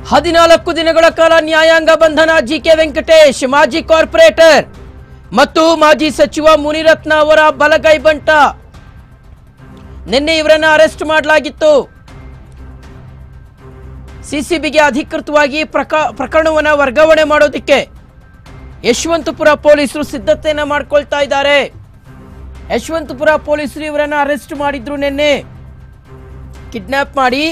ಹದಿನಾಲ್ಕು ದಿನಗಳ ಕಾಲ ನ್ಯಾಯಾಂಗ ಬಂಧನ ಜಿಕೆ ವೆಂಕಟೇಶ್ ಮಾಜಿ ಕಾರ್ಪೊರೇಟರ್ ಮತ್ತು ಮಾಜಿ ಸಚಿವ ಮುನಿರತ್ನ ಅವರ ಬಲಗೈ ಬಂಟ ನಿನ್ನೆ ಇವರನ್ನ ಅರೆಸ್ಟ್ ಮಾಡಲಾಗಿತ್ತು ಸಿಸಿಬಿಗೆ ಅಧಿಕೃತವಾಗಿ ಪ್ರಕ ಪ್ರಕರಣವನ್ನು ವರ್ಗಾವಣೆ ಮಾಡೋದಕ್ಕೆ ಯಶವಂತಪುರ ಪೊಲೀಸರು ಸಿದ್ಧತೆಯನ್ನ ಮಾಡ್ಕೊಳ್ತಾ ಇದ್ದಾರೆ ಯಶವಂತಪುರ ಪೊಲೀಸರು ಇವರನ್ನ ಅರೆಸ್ಟ್ ಮಾಡಿದ್ರು ನಿನ್ನೆ ಕಿಡ್ನಾಪ್ ಮಾಡಿ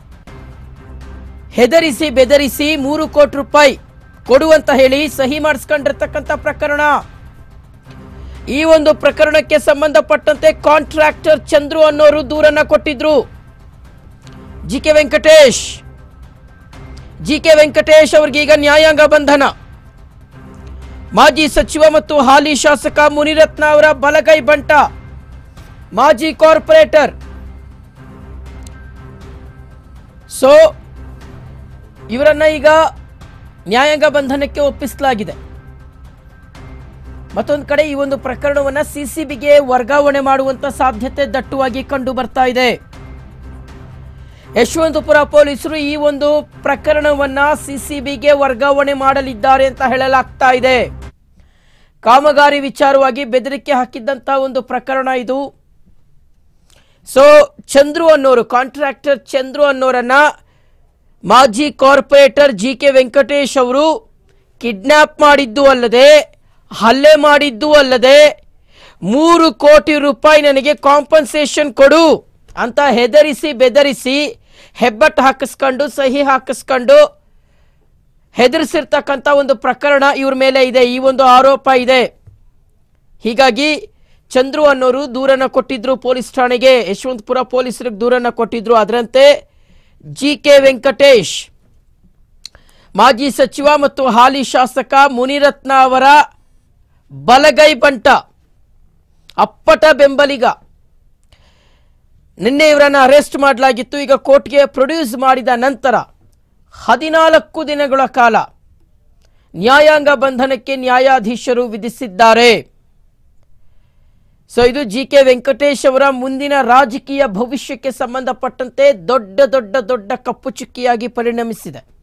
ಹೆದರಿಸಿ ಬೆದರಿಸಿ ಮೂರು ಕೋಟಿ ರೂಪಾಯಿ ಕೊಡುವಂತ ಹೇಳಿ ಸಹಿ ಮಾಡಿಸ್ಕೊಂಡಿರ್ತಕ್ಕಂಥ ಪ್ರಕರಣ ಈ ಒಂದು ಪ್ರಕರಣಕ್ಕೆ ಸಂಬಂಧಪಟ್ಟಂತೆ ಕಾಂಟ್ರಾಕ್ಟರ್ ಚಂದ್ರು ಅನ್ನೋರು ದೂರನ್ನ ಕೊಟ್ಟಿದ್ರು G K Venkatesh G K Venkatesh ಅವ್ರಿಗೆ ಈಗ ನ್ಯಾಯಾಂಗ ಬಂಧನ ಮಾಜಿ ಸಚಿವ ಮತ್ತು ಹಾಲಿ ಶಾಸಕ ಮುನಿರತ್ನ ಅವರ ಬಲಗೈ ಬಂಟ ಮಾಜಿ ಕಾರ್ಪೊರೇಟರ್ ಸೊ ಇವರನ್ನ ಈಗ ನ್ಯಾಯಾಂಗ ಬಂಧನಕ್ಕೆ ಒಪ್ಪಿಸಲಾಗಿದೆ ಮತ್ತೊಂದು ಕಡೆ ಈ ಒಂದು ಪ್ರಕರಣವನ್ನ ಸಿಸಿಬಿಗೆ ವರ್ಗಾವಣೆ ಮಾಡುವಂತ ಸಾಧ್ಯತೆ ದಟ್ಟವಾಗಿ ಕಂಡು ಬರ್ತಾ ಇದೆ ಯಶವಂತಪುರ ಪೊಲೀಸರು ಈ ಒಂದು ಪ್ರಕರಣವನ್ನ ಸಿಸಿಬಿಗೆ ವರ್ಗಾವಣೆ ಮಾಡಲಿದ್ದಾರೆ ಅಂತ ಹೇಳಲಾಗ್ತಾ ಇದೆ ಕಾಮಗಾರಿ ವಿಚಾರವಾಗಿ ಬೆದರಿಕೆ ಹಾಕಿದ್ದಂತ ಒಂದು ಪ್ರಕರಣ ಇದು ಸೊ ಚಂದ್ರು ಅನ್ನೋರು ಕಾಂಟ್ರಾಕ್ಟರ್ ಚಂದ್ರು ಅನ್ನೋರನ್ನ ಮಾಜಿ ಕಾರ್ಪೊರೇಟರ್ ಜಿ ಕೆ ವೆಂಕಟೇಶ್ ಅವರು ಕಿಡ್ನಾಪ್ ಮಾಡಿದ್ದು ಅಲ್ಲದೆ ಹಲ್ಲೆ ಮಾಡಿದ್ದು ಅಲ್ಲದೆ ಮೂರು ಕೋಟಿ ರೂಪಾಯಿ ನನಗೆ ಕಾಂಪನ್ಸೇಷನ್ ಕೊಡು ಅಂತ ಹೆದರಿಸಿ ಬೆದರಿಸಿ ಹೆಬ್ಬಟ್ಟು ಹಾಕಿಸ್ಕೊಂಡು ಸಹಿ ಹಾಕಿಸ್ಕೊಂಡು ಹೆದರಿಸಿರ್ತಕ್ಕಂಥ ಒಂದು ಪ್ರಕರಣ ಇವ್ರ ಮೇಲೆ ಇದೆ ಈ ಒಂದು ಆರೋಪ ಇದೆ ಹೀಗಾಗಿ ಚಂದ್ರು ಅನ್ನೋರು ದೂರನ್ನ ಕೊಟ್ಟಿದ್ರು ಪೊಲೀಸ್ ಠಾಣೆಗೆ ಯಶವಂತಪುರ ಪೊಲೀಸರಿಗೆ ದೂರನ್ನ ಕೊಟ್ಟಿದ್ರು ಅದರಂತೆ ಜಿ ಕೆ ವೆಂಕಟೇಶ್ ಮಾಜಿ ಸಚಿವ ಮತ್ತು ಹಾಲಿ ಶಾಸಕ ಮುನಿರತ್ನ ಅವರ ಬಲಗೈ ಬಂಟ ಅಪ್ಪಟ ಬೆಂಬಲಿಗ ನಿನ್ನೆ ಇವರನ್ನ ಅರೆಸ್ಟ್ ಮಾಡಲಾಗಿತ್ತು ಈಗ ಕೋರ್ಟ್ಗೆ ಪ್ರೊಡ್ಯೂಸ್ ಮಾಡಿದ ನಂತರ ಹದಿನಾಲ್ಕು ದಿನಗಳ ಕಾಲ ನ್ಯಾಯಾಂಗ ಬಂಧನಕ್ಕೆ ನ್ಯಾಯಾಧೀಶರು ವಿಧಿಸಿದ್ದಾರೆ ಸೊ ಇದು ಜಿ ಕೆ ವೆಂಕಟೇಶ್ ಅವರ ಮುಂದಿನ ರಾಜಕೀಯ ಭವಿಷ್ಯಕ್ಕೆ ಸಂಬಂಧಪಟ್ಟಂತೆ ದೊಡ್ಡ ದೊಡ್ಡ ದೊಡ್ಡ ಕಪ್ಪು ಚುಕ್ಕಿಯಾಗಿ ಪರಿಣಮಿಸಿದೆ